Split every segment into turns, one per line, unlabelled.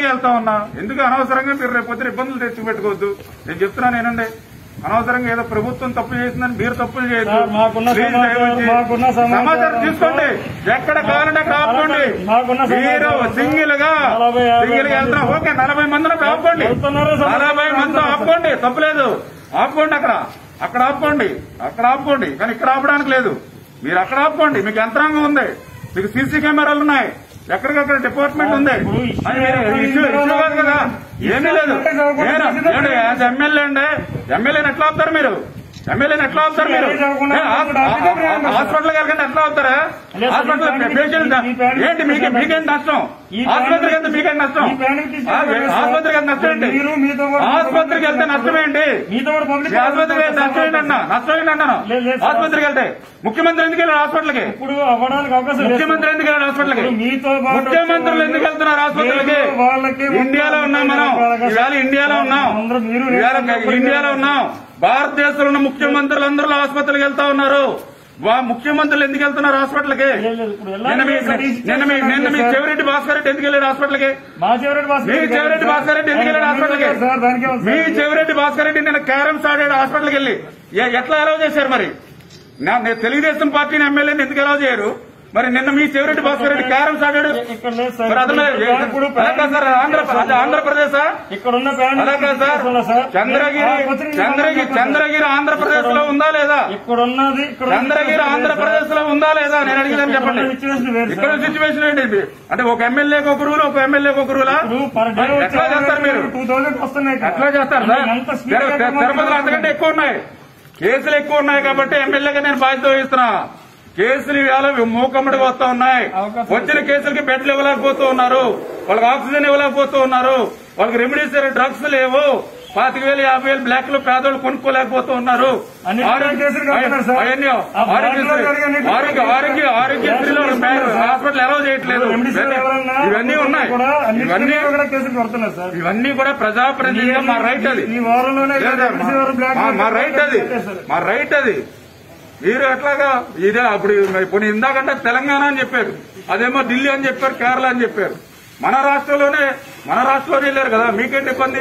వెళ్తా ఉన్నా ఎందుకు అనవసరంగా మీరు రేపు పొద్దున ఇబ్బందులు తెచ్చి పెట్టుకోవద్దు నేను చెప్తున్నాను ఏనండి అనవసరంగా ఏదో ప్రభుత్వం తప్పు చేసిందని మీరు తప్పులు చేయొద్దు
సార్, మాకున్న
Please
సమాచారం-
దయవచ్చి
మాకున్న సమాచారం-
సమాచారం తీసుకోండి ఎక్కడ కావాలంటే అక్కడ ఆపుకోండి
మాకున్న
మీరు
సమాచారం-
సింగిల్ గా
నలభై యాభై
సింగిల్ గా వెళ్తున్నా
మంది
ఓకే నలభై మందిని ఆపుకోండి
వెళ్తున్నారు సార్.
నలభై మంది ఆపుకోండి తప్పులేదు ఆపుకోండి అక్కడ అక్కడ ఆపుకోండి అక్కడ ఆపుకోండి కానీ ఇక్కడ ఆపడానికి లేదు మీరు అక్కడ ఆపుకోండి మీకు యంత్రాంగం ఉంది మీకు సీసీ కెమెరాలు ఉన్నాయి ఎక్కడికక్కడ డిపార్ట్మెంట్ ఉంది
ఇప్పుడు ఇష్యూ
అది మీరు ఇష్యూ ఇష్యూ కాదు కదా ఏమీ లేదు నేను ఏమండి, యాజ్ ఎమ్మెల్యే అండి ఎమ్మెల్యేని ఎట్లా ఆపుతారు మీరు ఎమ్మెల్యేని ఎట్లా ఆపుతారు మీరు ఏ, ఆ- ఆ- ఆ- హాస్పిటల్కి వెళ్ళకండి ఎట్లా అవుతారా
లేదు,
హాస్పిటల్
ఈ ప్యాన్
పేషెంట్
ఈ ప్యాన్
ఏంటి మీకు మీకేంటి నష్టం
ఈ ప్యాన్
ఆసుపత్రికి వెళ్తే మీకేంటి నష్టం
ఈ ప్యాన్కి తీసుకెళ్ళి
ఆ,
వెళ్ళండి సార్.
ఆసుపత్రికి వెళ్తే నష్టం ఏంటి
మీరు మీతో పాటు
ఆసుపత్రికి వెళ్తే నష్టం ఏంటి
మీతో కూడా పబ్లిక్
మీ ఆసుపత్రికి వెళ్తే నష్టం ఏంటి అన్న నష్టం ఏంటి అన్నాను
లేదు, లేదు సార్.
ఆసుపత్రికి వెళ్తే ముఖ్యమంత్రి ఎందుకు వెళ్ళారు హాస్పిటల్కి
ఇప్పుడు అవ్వడానికి అవకాశం లేదు
ముఖ్యమంత్రి ఎందుకు వెళ్ళారు హాస్పిటల్కి
ఇప్పుడు మీతో పాటు
ముఖ్యమంత్రులు ఎందుకు వెళ్తున్నారు ఆసుపత్రికి
లేదు, వాళ్ళకి
ఇండియాలో ఉన్నాం మనం ఇవాళ ఇండియాలో ఉన్నాం
అందరూ మీరు
ఇవాళ
నేను
ఇండియాలో ఉన్నాం భారతదేశంలో ఉన్న ముఖ్యమంత్రులు అందరూ ఆసుపత్రికి వెళ్తా ఉన్నారు వా- ముఖ్యమంత్రులు ఎందుకు వెళ్తున్నారు హాస్పిటల్కి
లేదు, లేదు, ఇప్పుడు వెళ్ళాలి
నిన్న మీ
సార్, ఈ
నిన్న మీ నిన్న మీ
సార్.
చెవిరెడ్డి భాస్కర్ రెడ్డి ఎందుకు వెళ్ళారు హాస్పిటల్కి
మా చెవిరెడ్డి భాస్కర్
మీ
రెడ్డి
చెవిరెడ్డి
గారు
భాస్కర్ రెడ్డి ఎందుకు వెళ్ళాడు
ఆయన
హాస్పిటల్కి?
సార్ దానికి ఏమో
మీ
సార్.
చెవిరెడ్డి భాస్కర్ రెడ్డి నిన్న క్యారమ్స్ ఆడాడు హాస్పిటల్కి వెళ్ళి ఎ- ఎట్లా అలౌ చేశారు మరి నా- నేను తెలుగుదేశం పార్టీని ఎమ్మెల్యేని ఎందుకు అలౌ చేయరు మరి నిన్న మీ చెవిరెడ్డి భాస్కర్ రెడ్డి క్యారమ్స్ ఆడాడు
ఇక్కడ లేదు సార్
మరి అతను
ఇప్పుడు
అలా కాదు సార్ ఆంధ్ర అది ఆంధ్రప్రదేశ్
ఇక్కడ ఉన్న ప్యాన్
అలా కాదు సార్ చంద్రగిరి చంద్రగిరి చంద్రగిరి ఆంధ్రప్రదేశ్ లో ఉందా లేదా
ఇక్కడ ఉన్నది ఇక్కడ
చంద్రగిరి ఆంధ్రప్రదేశ్ లో ఉందా లేదా నేను అడిగిదని చెప్పండి
సిచ్యువేషన్ వేరు
ఇక్కడ
సార్.
సిచ్యువేషన్ ఏంటి ఇది? అంటే ఒక ఎమ్మెల్యేకి ఒక రూల్ ఒక ఎమ్మెల్యేకి ఒక రూలా
ఇప్పుడు పర్ డే
ఎట్లా చేస్తారు మీరు
టూ థౌసండ్ వస్తున్నాయి ఇక్కడ.
ఎట్లా చేస్తారు సార్
అంటే ఎంత స్పీడ్
తిరు- తిరు- తిరుపతిలో అంతకంటే ఎక్కువ ఉన్నాయి కేసులు ఎక్కువ ఉన్నాయి కాబట్టి ఎమ్మెల్యేగా నేను బాధ్యత వహిస్తున్నా కేసులు ఇవాళ మూకమ్మడిగా వస్తా ఉన్నాయి
అవకాశం
వచ్చిన కేసులకి బెడ్లు ఇవ్వలేకపోతూ ఉన్నారు వాళ్ళకి ఆక్సిజన్ ఇవ్వలేకపోతూ ఉన్నారు వాళ్ళకి రెమెడీస్ డ్రగ్స్ లేవు పాతిక వేలు యాభై వేలు బ్లాక్ లో పేదోళ్ళు కొనుక్కోలేకపోతూ ఉన్నారు
అన్ని
ఆరోగ్య-
కేసులు కడుతున్నారు సార్.
అవన్నీ
ఆ బ్లాక్ లో
ఆరోగ్యశ్రీ
జరిగే
ఆరోగ్య ఆరోగ్య ఆరోగ్యశ్రీలో హాస్పిటల్ ఎలా చేయట్లేదు
రెమెడీస్ ఎవరన్నా
ఇవన్నీ ఉన్నాయి
కూడా అన్ని
ఇవన్నీ
కూడా కేసులు కొడుతున్నారు సార్
ఇవన్నీ కూడా ప్రజాప్రతినిధిగా మా రైట్ అది
ఈ వారంలోనే
లేదా
రెమెడీస్ ఎవరు బ్లాక్
మా- మా రైట్ అది మా రైట్ అది మీరు ఎట్లాగా ఇదే అప్పుడు ఇప్పుడు ఇందాకంటే తెలంగాణ అని చెప్పారు అదేమో ఢిల్లీ అని చెప్పారు కేరళ అని చెప్పారు మన రాష్ట్రంలోనే మన రాష్ట్రంలోనే వెళ్ళారు కదా మీకేంటి ఇబ్బంది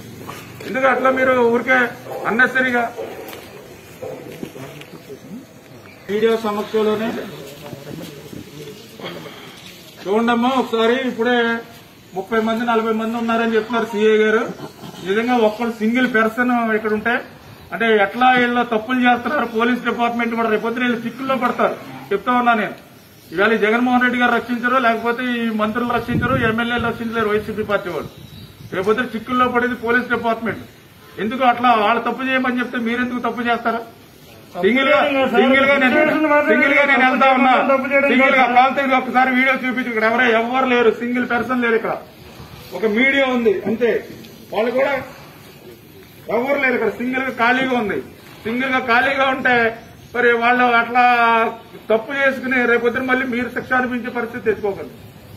ఎందుకు అట్లా మీరు ఊరికే అన్నెసరీగా వీడియో సమక్షంలోనే చూడమ్మా ఒకసారి ఇప్పుడే ముప్పై మంది నలభై మంది ఉన్నారని చెప్తున్నారు సీఏ గారు నిజంగా ఒక్కడు సింగిల్ పర్సన్ ఇక్కడ ఉంటే అంటే ఎట్లా వీళ్ళు తప్పులు చేస్తున్నారు పోలీస్ డిపార్ట్మెంట్ కూడా రేపొద్దున వీళ్ళు చిక్కుల్లో పడతారు చెప్తా ఉన్నా నేను ఇవాళ ఈ జగన్మోహన్ రెడ్డి గారు రక్షించరు లేకపోతే ఈ మంత్రులు రక్షించరు ఎమ్మెల్యేలు రక్షించలేరు వైసీపీ పార్టీ వాళ్ళు రేపొద్దున చిక్కుల్లో పడేది పోలీస్ డిపార్ట్మెంట్ ఎందుకు అట్లా వాళ్ళు తప్పు చేయమని చెప్తే మీరెందుకు తప్పు చేస్తారా సింగిల్ గా సింగిల్ గా నేను సింగిల్ గా నేను వెళ్తా ఉన్నా సింగిల్ గా కాల్ తిరిగి ఒకసారి వీడియో చూపించి ఇక్కడ ఎవరో ఎవరు లేరు సింగిల్ పర్సన్ లేరు ఇక్కడ ఒక మీడియా ఉంది అంతే వాళ్ళు కూడా ఎవరు లేరు ఇక్కడ సింగిల్ గా ఖాళీగా ఉంది సింగిల్ గా ఖాళీగా ఉంటే మరి వాళ్ళు అట్లా తప్పు చేసుకుని రేపొద్దున మళ్ళీ మీరు శిక్ష అనిపించే పరిస్థితి తెచ్చుకోగలరు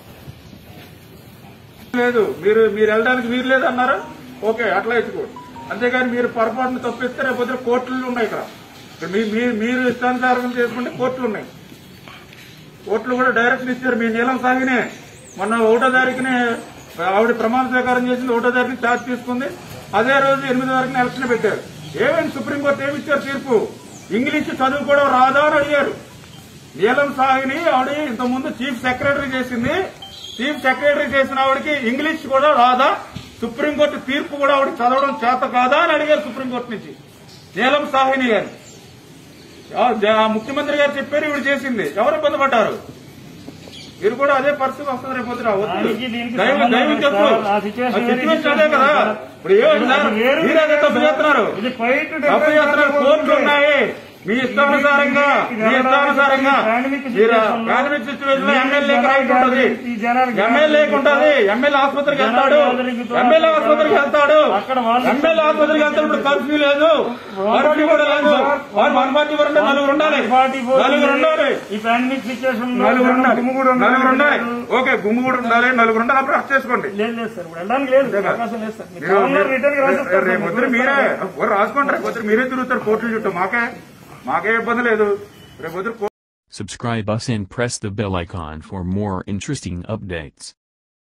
లేదు మీరు మీరు వెళ్ళడానికి వీలు లేదు అన్నారు ఓకే అట్లా ఇచ్చుకోండి అంతేగాని మీరు పొరపాటును తప్పిస్తే రేపొద్దున కోర్టులు ఉన్నాయి ఇక్కడ ఇక్కడ మీ- మీ- మీరు ఇష్టానుసారం చేసుకుంటే కోర్టులు ఉన్నాయి కోర్టులు కూడా డైరెక్షన్ ఇచ్చారు మీ నీలం సాగినే మొన్న ఒకటో తారీఖునే ఆవిడ ప్రమాణ స్వీకారం చేసింది ఒకటో తారీఖు ఛార్జ్ తీసుకుంది అదే రోజు ఎనిమిది వరకు ఎలక్షన్ పెట్టారు ఏమైంది సుప్రీంకోర్టు ఏమి ఇచ్చారు తీర్పు ఇంగ్లీష్ చదువు కూడా రాదా అని అడిగారు నీలం సాగిని ఆవిడ ఇంతకుముందు చీఫ్ సెక్రటరీ చేసింది చీఫ్ సెక్రటరీ చేసిన ఆవిడకి ఇంగ్లీష్ కూడా రాదా సుప్రీంకోర్టు తీర్పు కూడా ఆవిడ చదవడం చేత కాదా అని అడిగారు సుప్రీంకోర్టు నుంచి నీలం సాహిని గారు ఆ, జ- ముఖ్యమంత్రి గారు చెప్పారు ఇవిడ చేసింది ఎవరు ఇబ్బంది పడ్డారు మీరు కూడా అదే పరిస్థితి వస్తుంది రేపు పొద్దున. వద్దు.
దానికి దీనికి
దైవం
సంబంధం
దైవం
లేదు
చెప్పు
సార్. ఆ సిచ్యువేషన్
ఆ
వేరే
సిచ్యువేషన్ అదే కదా
సార్.
ఇప్పుడు ఏమైంది సార్
వేరు
మీరు అదే తప్పు చేస్తున్నారు
ఇది క్వైట్
తప్పు చేస్తున్నారు కోర్టులు ఉన్నాయి మీ ఇష్టానుసారంగా మీ ఇష్టానుసారంగా మీరు ప్రాథమిక సిచ్యువేషన్ లో ఎమ్మెల్యేకి రైట్ ఉంటుంది
ఈ జనాలకి
ఎమ్మెల్యేకి ఉంటుంది ఎమ్మెల్యే ఆసుపత్రికి వెళ్తాడు ఎమ్మెల్యే ఆసుపత్రికి వెళ్తాడు
అక్కడ వాళ్ళు-
ఎమ్మెల్యే ఆసుపత్రికి వెళ్తాడు ఇప్పుడు కర్ఫ్యూ లేదు కర్ఫ్యూ కూడా లేదు వాళ్ళు వన్ పార్టీ ఉంటే నలుగురు ఉండాలి
పార్టీ పోతుంది.
నలుగురు ఉండాలి
ఈ పాండమిక్ సిచ్యువేషన్
నలుగురు ఉండాలి నలుగురు ఉండాలి ఓకే గుమ్ము కూడా ఉండాలి నలుగురు ఉండాలి అప్పుడు అరెస్ట్ చేసుకోండి
లేదు లేదు సార్ ఇప్పుడు వెళ్ళడానికి లేదు అవకాశం లేదు సార్ మీరు
మీరు-
కావాలన్నా రిటర్న్ కి రాసేస్తారు
రేపు పొద్దున మీరే ఓ రాసుకోండి రేపు పొద్దున మీరే తిరుగుతారు కోర్టుల చుట్టూ మాకే మాకే ఇబ్బంది లేదు రేపు పొద్దున
Subscribe us and press the bell icon for more interesting updates.